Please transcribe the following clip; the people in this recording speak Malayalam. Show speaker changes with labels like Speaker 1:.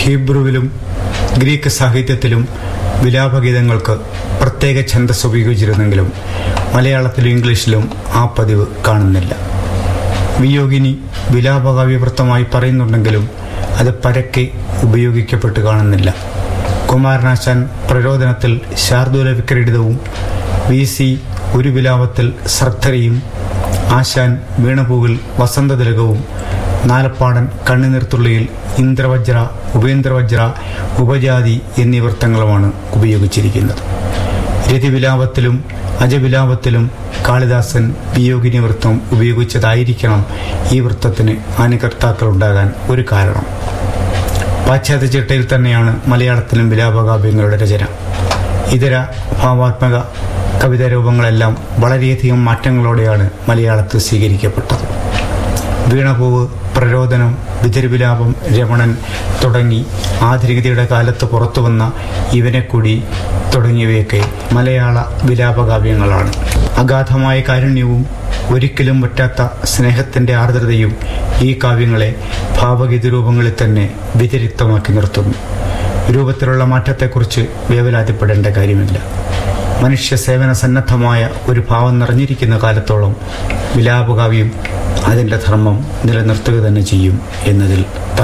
Speaker 1: ഹീബ്രുവിലും ഗ്രീക്ക് സാഹിത്യത്തിലും വിലാപഗീതങ്ങൾക്ക് പ്രത്യേക ഛന്ദസ് ഉപയോഗിച്ചിരുന്നെങ്കിലും മലയാളത്തിലും ഇംഗ്ലീഷിലും ആ പതിവ് കാണുന്നില്ല വിയോഗിനി വിലാപകാവ്യവൃത്തമായി പറയുന്നുണ്ടെങ്കിലും അത് പരക്കെ ഉപയോഗിക്കപ്പെട്ട് കാണുന്നില്ല കുമാരനാശാൻ പ്രരോദനത്തിൽ ശാർദൂല വിക്രീഡിതവും വി സി ഒരു വിലാപത്തിൽ സർദ്ധരയും ആശാൻ വീണപൂവിൽ വസന്തതിലകവും നാലപ്പാടൻ കണ്ണുനീർത്തുള്ളിയിൽ ഇന്ദ്രവജ്ര ഉപേന്ദ്രവജ്ര ഉപജാതി എന്നീ വൃത്തങ്ങളുമാണ് ഉപയോഗിച്ചിരിക്കുന്നത് രതിവിലാപത്തിലും അജവിലാപത്തിലും കാളിദാസൻ വിയോഗിനി വൃത്തം ഉപയോഗിച്ചതായിരിക്കണം ഈ വൃത്തത്തിന് അനുകർത്താക്കൾ ഉണ്ടാകാൻ ഒരു കാരണം പാശ്ചാത്യ ചിട്ടയിൽ തന്നെയാണ് മലയാളത്തിലും വിലാപകാവ്യങ്ങളുടെ രചന ഇതര ഭാവാത്മക കവിതാ രൂപങ്ങളെല്ലാം വളരെയധികം മാറ്റങ്ങളോടെയാണ് മലയാളത്തിൽ സ്വീകരിക്കപ്പെട്ടത് വീണപൂവ് പ്രരോദനം വിതരുവിലാപം രമണൻ തുടങ്ങി ആധുനികതയുടെ കാലത്ത് പുറത്തു വന്ന ഇവനെക്കൂടി തുടങ്ങിയവയൊക്കെ മലയാള വിലാപകാവ്യങ്ങളാണ് അഗാധമായ കാരുണ്യവും ഒരിക്കലും പറ്റാത്ത സ്നേഹത്തിന്റെ ആർദ്രതയും ഈ കാവ്യങ്ങളെ ഭാവഗീത രൂപങ്ങളിൽ തന്നെ വ്യതിരിക്തമാക്കി നിർത്തുന്നു രൂപത്തിലുള്ള മാറ്റത്തെക്കുറിച്ച് വേവലാതിപ്പെടേണ്ട കാര്യമില്ല മനുഷ്യ സേവന സന്നദ്ധമായ ഒരു ഭാവം നിറഞ്ഞിരിക്കുന്ന കാലത്തോളം വിലാപകാവ്യം അതിൻ്റെ ധർമ്മം നിലനിർത്തുക തന്നെ ചെയ്യും എന്നതിൽ